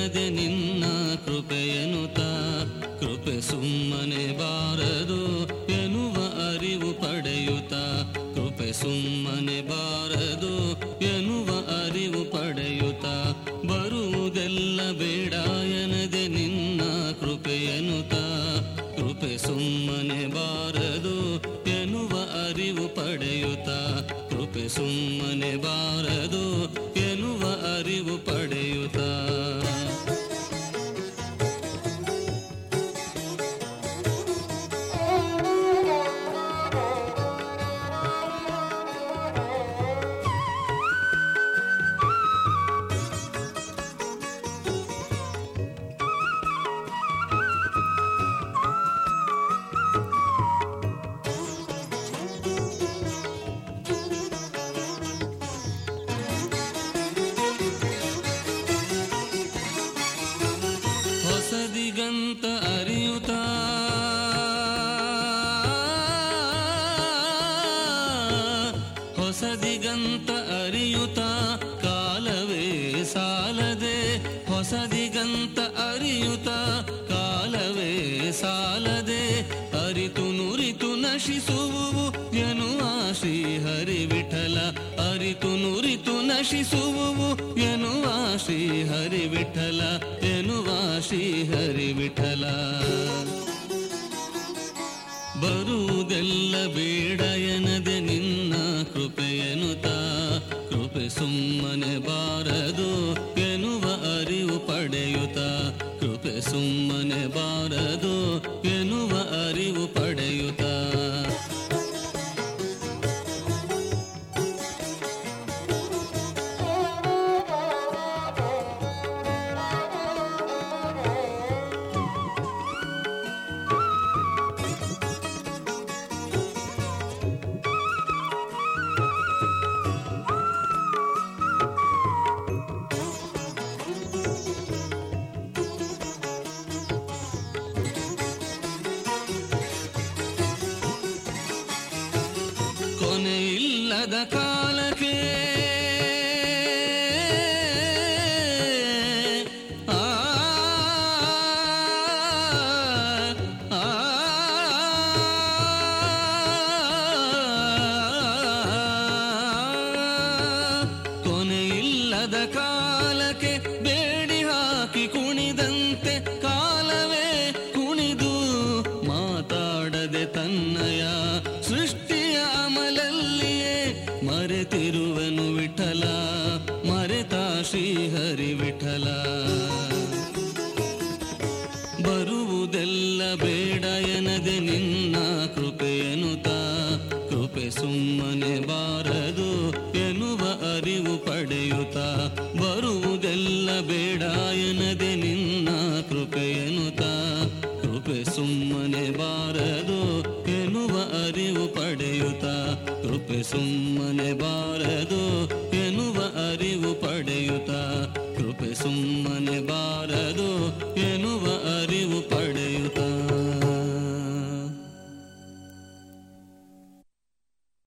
ಬೇಡಾಯನದೆ ನಿನ್ನ ಕೃಪೆಯನುತ ಕೃಪೆ ಸುಮ್ಮನೆ ಬಾರದು ಎನ್ನುವ ಅರಿವು ಪಡೆಯುತ್ತ ಕೃಪೆ ಸುಮ್ಮನೆ ಬಾರದು ಎನ್ನುವ ಅರಿವು ಪಡೆಯುತ್ತ ಬರುವುದೆಲ್ಲ ಬೇಡಾಯನದೆ ನಿನ್ನ ಕೃಪೆಯನುತ ಕೃಪೆ ಸುಮ್ಮನೆ ಬಾರದು ಎನ್ನುವ ಅರಿವು ಪಡೆಯುತ್ತ ಕೃಪೆ ಸುಮ್ಮನೆ ಬಾರದು ಎನ್ನುವ ಅರಿವು ಪಡೆಯುತ್ತ ಹೊಸದಿಗಂತ ಅರಿಯುತ್ತ ಹೊಸದಿಗಂತ ಅರಿಯುತ್ತ ಕಾಲವೇ ಸಾಲದೆ ಹೊಸದಿಗಂತ ಅರಿಯುತ್ತ ಕಾಲವೇ ಸಾಲದೆ ಅರಿತು ನುರಿತು ನಶಿಸುವು ಎನ್ನುವ ಶ್ರೀ ಹರಿ ವಿಠಲ ಅರಿತು ನುರಿತು ನಶಿಸುವು ಎನ್ನುವ ಶ್ರೀ ಹರಿ ವಿಠಲ ಎನ್ನುವ ಶ್ರೀ ಹರಿ ವಿಠಲ ಬರುವುದೆಲ್ಲ ಬೇಡ ಎನದೆ ನಿನ್ನ ಕೃಪೆಯನುತ ಕೃಪೆ ಸುಮ್ಮನೆ ಬಾರದು ಎನ್ನುವ ಅರಿವು ಪಡೆಯುತ್ತ ಕೃಪೆ ಸುಮ್ಮನೆ ಬಾರದು ಎನ್ನುವ ಅರಿವು ಪಡೆಯುತ್ತ ಕೊನೆಯಿಲ್ಲದ ಕಾಲಕ್ಕೆ ಆ, ಆ, ಕೊನೆಯಿಲ್ಲದ ಕಾಲಕ್ಕೆ ಬೇಡಿ ಹಾಕಿ ಕುಣಿದಂತೆ ಕಾಲವೇ ಕುಣಿದು ಮಾತಾಡದೆ ತನ್ನಯ ಸೃಷ್ಟಿಯ ಅಮಲಲ್ಲಿಯೇ ಮರೆತಿರುವನು ವಿಠಲ ಮರೆತ ಶ್ರೀಹರಿ ವಿಠಲ ಬರುವುದೆಲ್ಲ ಬೇಡ ಎನದೆ ನಿನ್ನ ಕೃಪೆಯನುತ ಕೃಪೆ ಸುಮ್ಮನೆ ಬಾರದು ಎನ್ನುವ ಅರಿವು ಪಡೆಯುತ್ತ ಬರುವುದೆಲ್ಲ ಬೇಡ ಎನದೆ ನಿನ್ನ ಕೃಪೆಯನುತ ಕೃಪೆ ಸುಮ್ಮನೆ ಬಾರದು ಎನ್ನುವ ಅರಿವು ಪಡೆಯುತ್ತ ಕೃಪೆ ಸುಮ್ಮನೆ ಬಾರದು